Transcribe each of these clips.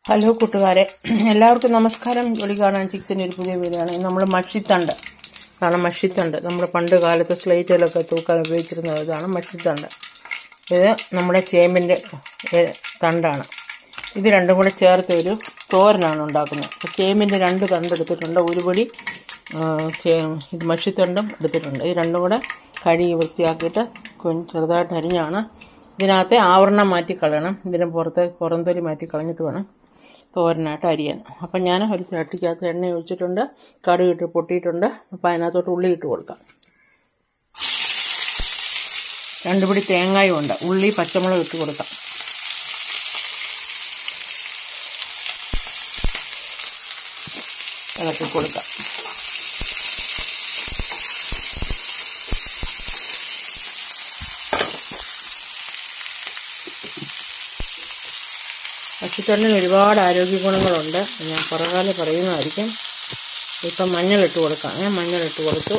hello കൂട്ടുകാരെ എല്ലാവർക്കും നമസ്കാരം ജോലി കാണാൻ ചിക്സിൻ്റെ ഒരു പുതിയ വീഡിയോയാണ് നമ്മൾ മഷിത്തണ്ട് ഇതാണ് മഷിത്തണ്ട് നമ്മൾ പണ്ട് കാലത്ത് സ്ലേറ്റിലൊക്കെ തൂക്കാൻ ഉപയോഗിച്ചിരുന്ന ഇതാണ് മഷിത്തണ്ട് ഇത് നമ്മുടെ ചേമ്പിൻ്റെ ഏ- തണ്ടാണ് ഇത് രണ്ടും കൂടെ ചേർത്ത് ഒരു തോരനാണ് ഉണ്ടാക്കുന്നത് അപ്പോൾ ചേമ്പിൻ്റെ രണ്ട് തണ്ട് എടുത്തിട്ടുണ്ട് ഒരു പൊടി ആ, ചേ- ഇത് മഷിത്തണ്ടും എടുത്തിട്ടുണ്ട് ഈ രണ്ടും കൂടെ കഴുകി വൃത്തിയാക്കിയിട്ട് കുഞ്ഞ് ചെറുതായിട്ട് അരിഞ്ഞാണ് ഇതിനകത്തെ ആവരണം മാറ്റി കളയണം ഇതിന് പുറത്ത് പുറംതൊലി മാറ്റി കളഞ്ഞിട്ട് വേണം തോരനായിട്ട് അരിയാൻ അപ്പം ഞാൻ ഒരു ചട്ടിക്കകത്ത് എണ്ണ ഒഴിച്ചിട്ടുണ്ട് കടുക് ഇട്ട് പൊട്ടിയിട്ടുണ്ട് അപ്പം അതിനകത്തോട്ട് ഉള്ളി ഇട്ട് കൊടുക്കാം രണ്ട് പിടി തേങ്ങായും ഉണ്ട് ഉള്ളി പച്ചമുളക് ഇട്ട് കൊടുക്കാം ഇളക്കി കൊടുക്കാം പച്ചക്കറിന് ഒരുപാട് ആരോഗ്യ ഗുണങ്ങളുണ്ട് ഞാൻ പുറകാലം പറയുന്നതായിരിക്കും ഇപ്പം മഞ്ഞളിട്ട് കൊടുക്കാം ഞാൻ മഞ്ഞളിട്ട് കൊടുത്തു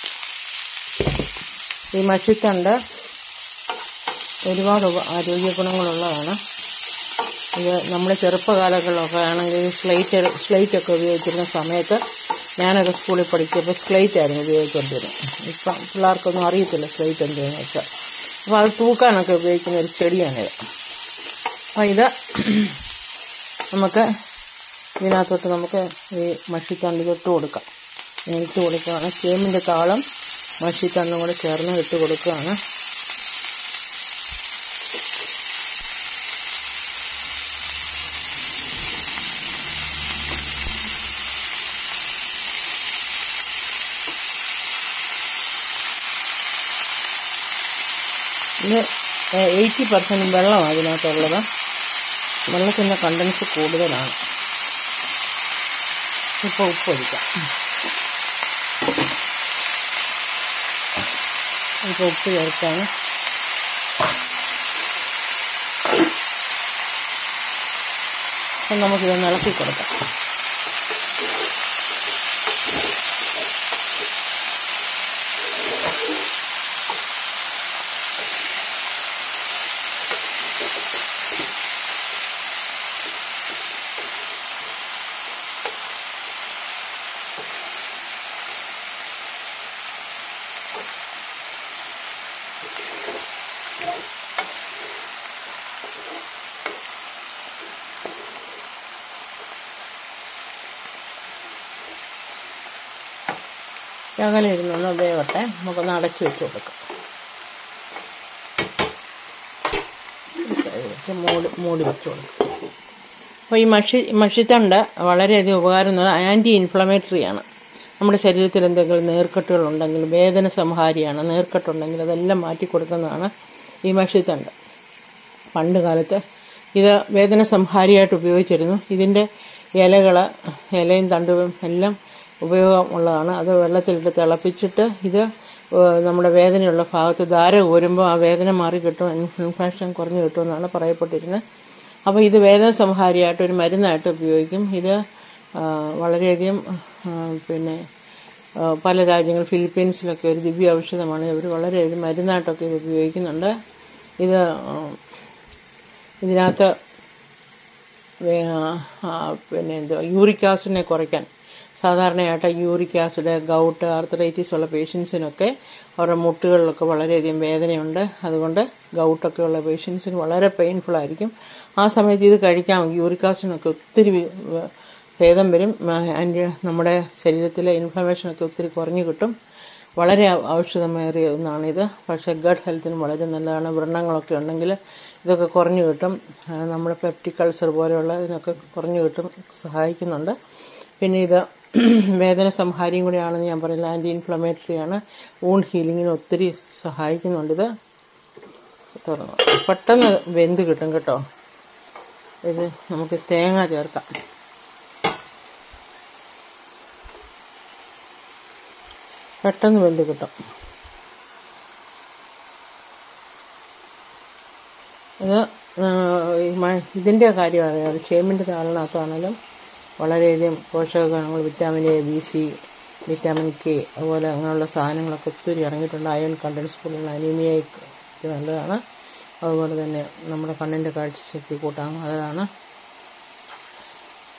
ഈ മഷിത്തണ്ട് ഒരുപാട് ഉപ- ആരോഗ്യ ഗുണങ്ങളുള്ളതാണ് ഇത് നമ്മുടെ ചെറുപ്പകാലങ്ങളിലൊക്കെ ആണെങ്കിൽ സ്ലേറ്റ് സ്ലേറ്റ് ഒക്കെ ഉപയോഗിച്ചിരുന്ന സമയത്ത് ഞാനൊക്കെ സ്കൂളിൽ പഠിക്കുമ്പോൾ സ്ലേറ്റ് ആയിരുന്നു ഉപയോഗിച്ചുകൊണ്ടിരുന്നത് ഇപ്പം പിള്ളേർക്കൊന്നും അറിയത്തില്ല സ്ലേറ്റ് എന്തെന്ന് വെച്ചാൽ അപ്പോൾ അത് തൂക്കാനൊക്കെ ഉപയോഗിക്കുന്ന ഒരു ചെടിയാണിത് അപ്പോൾ ഇത് നമുക്ക് ഇതിനകത്തോട്ട് നമുക്ക് ഈ മഷിത്തണ്ട് ഇട്ട് കൊടുക്കാം ഇങ്ങനെ ഇട്ട് കൊടുക്കുകയാണ് ചേമ്പിൻ്റെ താളം മഷിത്തണ്ടും കൂടെ ചേർന്ന് ഇട്ട് കൊടുക്കുകയാണ് ഇത് എയ്റ്റി പെർസെൻറ്റ് വെള്ളമാണ് അതിനകത്തുള്ളത് വെള്ളത്തിൻ്റെ കണ്ടൻസ് കൂടുതലാണ് ഇപ്പോൾ ഉപ്പ് ഒഴിക്കാം ഇപ്പോൾ ഉപ്പ് ചേർത്താണ് അപ്പം നമുക്കിതൊന്ന് ഇളക്കി കൊടുക്കാം ശകലം ഇരുന്നൊന്ന് വേവട്ടെ നമുക്കൊന്ന് അടച്ചു വെച്ച് കൊടുക്കാം വെച്ച് മൂടി മൂടി വെച്ച് കൊടുക്കാം അപ്പോൾ ഈ മഷി മഷിത്തണ്ട് വളരെയധികം ഉപകാരം ആൻറ്റി ഇൻഫ്ലമേറ്ററി ആണ് നമ്മുടെ ശരീരത്തിൽ എന്തെങ്കിലും നീർക്കെട്ടുകളുണ്ടെങ്കിൽ വേദന സംഹാരിയാണ് നീർക്കെട്ടുണ്ടെങ്കിൽ അതെല്ലാം മാറ്റി കൊടുക്കുന്നതാണ് ഈ മഷിത്തണ്ട് പണ്ട് കാലത്ത് ഇത് വേദന സംഹാരിയായിട്ട് ഉപയോഗിച്ചിരുന്നു ഇതിൻ്റെ ഇലകൾ ഇലയും തണ്ടും എല്ലാം ഉപയോഗമുള്ളതാണ് അത് വെള്ളത്തിലിട്ട് തിളപ്പിച്ചിട്ട് ഇത് ഏഹ്, നമ്മുടെ വേദനയുള്ള ഭാഗത്ത് ധാര ഊരുമ്പോൾ ആ വേദന മാറി കിട്ടും ഇൻഫെക്ഷൻ കുറഞ്ഞു കിട്ടുമെന്നാണ് പറയപ്പെട്ടിരുന്നത് അപ്പോൾ ഇത് വേദന സംഹാരിയായിട്ട് ഒരു മരുന്നായിട്ട് ഉപയോഗിക്കും ഇത് ആ, വളരെയധികം ആ, പിന്നെ ആ, പല രാജ്യങ്ങൾ ഫിലിപ്പീൻസിലൊക്കെ ഒരു ദിവ്യ ഔഷധമാണ് ഇവർ വളരെയധികം മരുന്നായിട്ടൊക്കെ ഇത് ഉപയോഗിക്കുന്നുണ്ട് ഇത് ആ, ഇതിനകത്ത് വേ- ആ, പിന്നെ എന്തോ യൂറിക് ആസിഡിനെ കുറയ്ക്കാൻ സാധാരണയായിട്ട് യൂറിക് ആസിഡ് ഗൗട്ട് ആർത്തറൈറ്റിസ് ഉള്ള പേഷ്യൻസിനൊക്കെ അവരുടെ മുട്ടുകളിലൊക്കെ വളരെയധികം വേദനയുണ്ട് അതുകൊണ്ട് ഗൗട്ടൊക്കെ ഉള്ള പേഷ്യൻസിന് വളരെ പെയിൻഫുൾ ആയിരിക്കും ആ സമയത്ത് ഇത് കഴിക്കാം യൂറിക് ആസിഡിനൊക്കെ ഒത്തിരി വി- വ- ഭേദം വരും അതിൻ്റെ നമ്മുടെ ശരീരത്തിലെ ഇൻഫ്ലമേഷനൊക്കെ ഒത്തിരി കുറഞ്ഞു കിട്ടും വളരെ ഔ- ഔഷധമേറിയ ഒന്നാണിത് പക്ഷേ ഗഡ് ഹെൽത്തിന് വളരെ നല്ലതാണ് വ്രണങ്ങളൊക്കെ ഉണ്ടെങ്കിൽ ഇതൊക്കെ കുറഞ്ഞു കിട്ടും ആ, നമ്മുടെ പെപ്റ്റിക് അൾസർ പോലെയുള്ള ഇതിനൊക്കെ കുറഞ്ഞു കിട്ടും സഹായിക്കുന്നുണ്ട് പിന്നെ ഇത് വേദന സംഹാരിയും കൂടിയാണെന്ന് ഞാൻ പറയുന്നത് ആൻറ്റി ഇൻഫ്ലമേറ്ററി ആണ് വൂൺ ഹീലിങ്ങിന് ഒത്തിരി സഹായിക്കുന്നുണ്ട് ഇത് തുറന്നു പെട്ടെന്ന് വെന്ത് കിട്ടും കേട്ടോ ഇത് നമുക്ക് തേങ്ങ ചേർക്കാം പെട്ടെന്ന് വെന്ത് കിട്ടും ഇത് ആ, ഈ മ- ഇതിൻ്റെ കാര്യം അറിയാം ചേമ്പിൻ്റെ താളിനകത്താണെങ്കിലും വളരെയധികം പോഷകഗുണങ്ങൾ vitamin A B C vitamin K അതുപോലെ അങ്ങനെയുള്ള സാധനങ്ങളൊക്കെ ഒത്തിരി ഇറങ്ങിയിട്ടുണ്ട് അയൺ കണ്ടൻസ് പോലുള്ള അനീമിയയ്ക്ക് നല്ലതാണ് അതുപോലെ തന്നെ നമ്മുടെ കണ്ണിൻ്റെ കാഴ്ചശക്തി കൂട്ടാൻ നല്ലതാണ്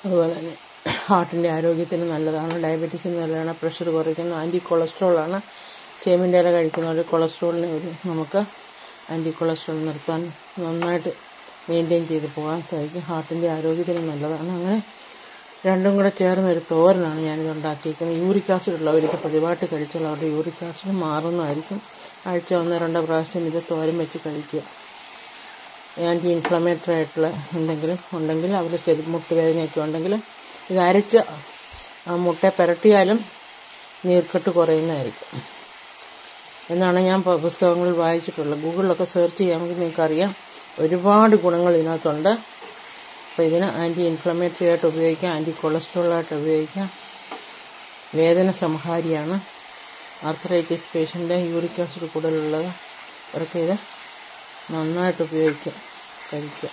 അതുപോലെ തന്നെ ഹാർട്ടിൻ്റെ ആരോഗ്യത്തിന് നല്ലതാണ് ഡയബറ്റീസിന് നല്ലതാണ് പ്രഷർ കുറയ്ക്കുന്ന ആൻറ്റി കൊളസ്ട്രോളാണ് ചേമ്പിൻ്റെ ഇല കഴിക്കുന്നവർ കൊളസ്ട്രോളിനെ ഒരു നമുക്ക് ആൻറ്റി കൊളസ്ട്രോൾ നിർത്താൻ നന്നായിട്ട് മെയിൻറ്റെയിൻ ചെയ്ത് പോകാൻ സാധിക്കും ഹാർട്ടിൻ്റെ ആരോഗ്യത്തിന് നല്ലതാണ് അങ്ങനെ രണ്ടും കൂടെ ചേർന്ന ഒരു തോരനാണ് ഞാനിത് ഉണ്ടാക്കിയിരിക്കുന്നത് യൂറിക് ആസിഡ് ഉള്ളവർക്ക് പതിവായിട്ട് കഴിച്ചാൽ അവരുടെ യൂറിക് ആസിഡ് മാറുന്നതായിരിക്കും ആഴ്ച ഒന്നോ രണ്ടോ പ്രാവശ്യം ഇത് തോരൻ വെച്ച് കഴിക്കുക ആൻറ്റി ഇൻഫ്ലമേറ്ററി ആയിട്ടുള്ള എന്തെങ്കിലും ഉണ്ടെങ്കിൽ അവർ ശരി മുട്ടുവേദനയൊക്കെ ഉണ്ടെങ്കിൽ ഇത് അരച്ച് ആ മുട്ട പുരട്ടിയാലും നീർക്കെട്ട് കുറയുന്നതായിരിക്കും എന്നാണ് ഞാൻ പ- പുസ്തകങ്ങളിൽ വായിച്ചിട്ടുള്ളത് ഗൂഗിളിലൊക്കെ സെർച്ച് ചെയ്യാമെങ്കിൽ നിങ്ങൾക്കറിയാം ഒരുപാട് ഗുണങ്ങൾ ഇതിനകത്തുണ്ട് അപ്പോൾ ഇതിന് ആൻറ്റി ഇൻഫ്ലമേറ്ററി ആയിട്ട് ഉപയോഗിക്കാം ആൻറ്റി കൊളസ്ട്രോളായിട്ട് ഉപയോഗിക്കാം വേദന സംഹാരിയാണ് ആർത്രൈറ്റിസ് പേഷ്യൻ്റ് യൂറിക് ആസിഡ് കൂടുതലുള്ളത് അവർക്ക് ഇത് നന്നായിട്ട് ഉപയോഗിക്കാം കഴിക്കാം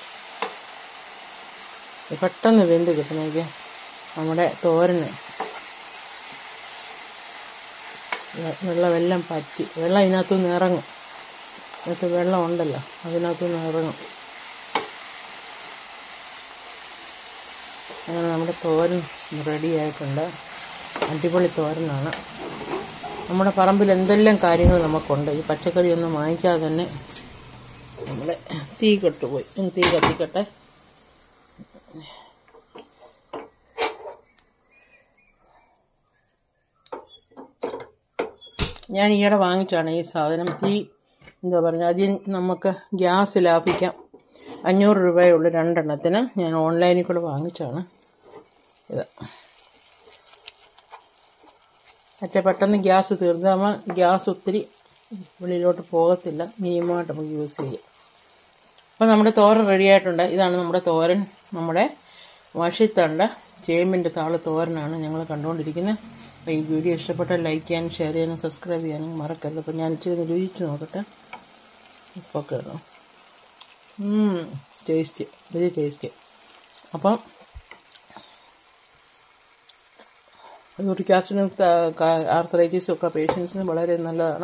ഇത് പെട്ടെന്ന് വെന്ത് കിട്ടണമെങ്കിൽ നമ്മുടെ തോരന് വെ- വെള്ളമെല്ലാം പറ്റി വെള്ളം ഇതിനകത്തുനിന്ന് ഇറങ്ങും ഇതിനകത്ത് വെള്ളം ഉണ്ടല്ലോ അതിനകത്തുനിന്ന് ഇറങ്ങും അങ്ങനെ നമ്മുടെ തോരൻ റെഡി ആയിട്ടുണ്ട് അടിപൊളി തോരനാണ് നമ്മുടെ പറമ്പിൽ എന്തെല്ലാം കാര്യങ്ങൾ നമുക്കുണ്ട് ഈ പച്ചക്കറി ഒന്നും വാങ്ങിക്കാതെ തന്നെ നമ്മുടെ തീ കെട്ടുപോയി ഇനി തീ കത്തിക്കട്ടെ ഞാൻ ഈയിടെ വാങ്ങിച്ചാണ് ഈ സാധനം തീ എന്താ പറയുക അതിൽ നമുക്ക് ഗ്യാസ് ലാഭിക്കാം അഞ്ഞൂറ് രൂപയുള്ളൂ രണ്ടെണ്ണത്തിന് ഞാൻ ഓൺലൈനിൽ കൂടെ വാങ്ങിച്ചാണ് ഇത് മറ്റേ പെട്ടെന്ന് ഗ്യാസ് തീർന്നാൽ ഗ്യാസ് ഒത്തിരി വെളിയിലോട്ട് പോകത്തില്ല മിനിമമായിട്ട് നമുക്ക് യൂസ് ചെയ്യാം അപ്പോൾ നമ്മുടെ തോരൻ റെഡി ആയിട്ടുണ്ട് ഇതാണ് നമ്മുടെ തോരൻ നമ്മുടെ വഷിത്തണ്ട് ചേമ്പിൻ്റെ താള് തോരനാണ് ഞങ്ങൾ കണ്ടുകൊണ്ടിരിക്കുന്നത് അപ്പോൾ ഈ വീഡിയോ ഇഷ്ടപ്പെട്ടാൽ ലൈക്ക് ചെയ്യാനും ഷെയർ ചെയ്യാനും സബ്സ്ക്രൈബ് ചെയ്യാനും മറക്കരുത് അപ്പോൾ ഞാൻ ഇച്ചിരി ഒന്ന് രുചിച്ച് നോക്കട്ടെ ഇപ്പോൾ കയറും ടേസ്റ്റ് വെരി ടേസ്റ്റ് അപ്പം യൂറിക് ആസിഡിനും ആർത്രൈറ്റീസും ഒക്കെ പേഷ്യൻസിന് വളരെ നല്ലതാണ്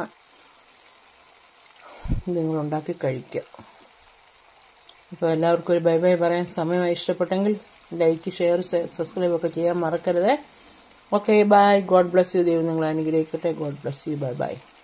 നിങ്ങൾ ഉണ്ടാക്കി കഴിക്കുക അപ്പോൾ എല്ലാവർക്കും ഒരു ബൈ ബൈ പറയാൻ സമയമായി ഇഷ്ടപ്പെട്ടെങ്കിൽ ലൈക്ക് ഷെയർ സബ്സ്ക്രൈബ് ഒക്കെ ചെയ്യാൻ മറക്കരുത് okay bye God bless you ദൈവം നിങ്ങൾ അനുഗ്രഹിക്കട്ടെ God bless you bye by